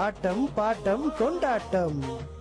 ஆட்டம் bottom கொண்டாட்டம்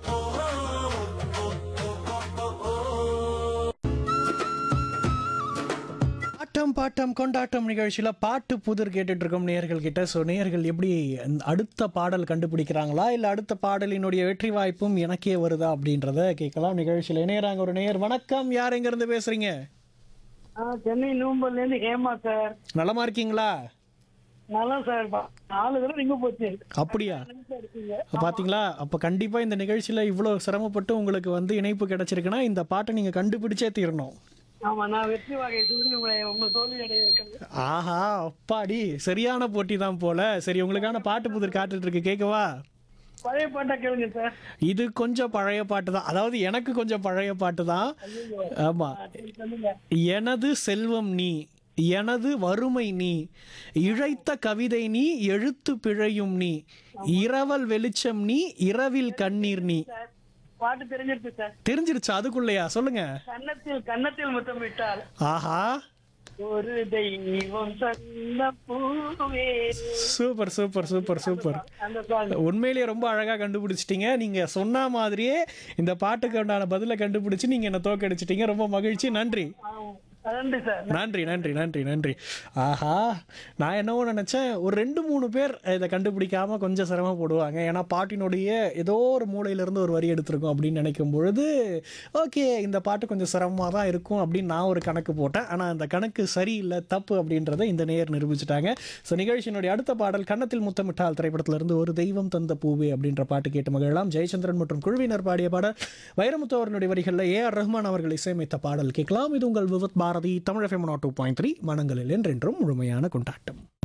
ஆட்டம் bottom கொண்டாட்டம் நிகழ்ச்சியில் பாட்டு புதிர் கேட்டுட்டு இருக்கோம் நேயர்கள் கிட்ட ஸோ நேயர்கள் எப்படி அந்த அடுத்த பாடல் கண்டுபிடிக்கிறாங்களா இல்லை அடுத்த பாடலினுடைய வெற்றி வாய்ப்பும் எனக்கே வருதா அப்படின்றத கேட்கலாம் நிகழ்ச்சியில் இணையறாங்க ஒரு நேயர் வணக்கம் யார் எங்கேருந்து பேசுறீங்க ஆ, சென்னை நூம்பல்ல இருந்து ஹேமா சார் நலமா இருக்கீங்களா நல்லா சார் பா- நாலு தடவை நீங்க போச்சு அப்படியா எங்க இருக்கீங்க பாத்தீங்களா அப்ப கண்டிப்பா இந்த நிகழ்ச்சியில இவ்வளவு சிரமப்பட்டு உங்களுக்கு வந்து இணைப்பு கிடைச்சிருக்குன்னா இந்த பாட்டை நீங்க கண்டுபிடிச்சே தீரணும் ஆமா நான் வெற்றி வகை சொல்லி உங்களை உங்க தோல்வி அடைய வைக்கிறேன் ஆஹா அப்பாடி சரியான போட்டி தான் போல சரி உங்களுக்கான பாட்டு புதிர் காத்துட்டு இருக்கு கேட்கவா பழைய பாட்டா கேளுங்க சார் இது கொஞ்சம் பழைய பாட்டு தான் அதாவது எனக்கு கொஞ்சம் பழைய பாட்டு தான் ஆமா ஆ, சரி, சொல்லுங்க எனது செல்வம் நீ எனது வறுமை நீ இழைத்த கவிதை நீ எழுத்து பிழையும் நீ இரவல் வெளிச்சம் நீ இரவில் கண்ணீர் நீ சார் பாட்டு தெரிஞ்சிருச்சு சார் தெரிஞ்சிருச்சா அதுக்குள்ளயா சொல்லுங்க கன்னத்தில் கன்னத்தில் முத்தம் விட்டால் ஆஹா ஒரு தெய்வம் சொன்ன பூவே சூப்பர் சூப்பர் சூப்பர் சூப்பர் அந்த சாங் உண்மையிலேயே ரொம்ப அழகா கண்டுபிடிச்சிட்டீங்க நீங்க சொன்ன மாதிரியே இந்த பாட்டுக்கு உண்டான பதிலை கண்டுபிடிச்சு நீங்க என்ன தோக்கடிச்சிட்டீங்க ரொம்ப மகிழ்ச்சி நன்றி நன்றி சார் நன்றி நன்றி நன்றி நன்றி ஆஹா நான் என்னவோ நினைச்சேன் ஒரு ரெண்டு மூணு பேர் இதை கண்டுபிடிக்காம கொஞ்சம் சிரமப்படுவாங்க ஏன்னா பாட்டினுடைய ஏதோ ஒரு மூலையில இருந்து ஒரு வரி எடுத்திருக்கோம் அப்படின்னு நினைக்கும் பொழுது ஓகே இந்த பாட்டு கொஞ்சம் சிரமமாக தான் இருக்கும் அப்படின்னு நான் ஒரு கணக்கு போட்டேன் ஆனால் அந்த கணக்கு சரியில்லை தப்பு அப்படின்றத இந்த நேயர் நிரூபிச்சிட்டாங்க ஸோ நிகழ்ச்சியினுடைய அடுத்த பாடல் கன்னத்தில் முத்தமிட்டால் திரைப்படத்திலிருந்து ஒரு தெய்வம் தந்த பூவே அப்படின்ற பாட்டு கேட்டு மகிழலாம் ஜெயச்சந்திரன் மற்றும் குழுவினர் பாடிய பாடல் வைரமுத்து அவர்களுடைய வரிகளில் ஏ ஆர் ரஹ்மான் அவர்கள் இசையமைத்த பாடல் கேட்கலாம் இது உங்கள் Vividh Bharati Tamil FM two point three மனங்களில் என்றென்றும் முழுமையான கொண்டாட்டம்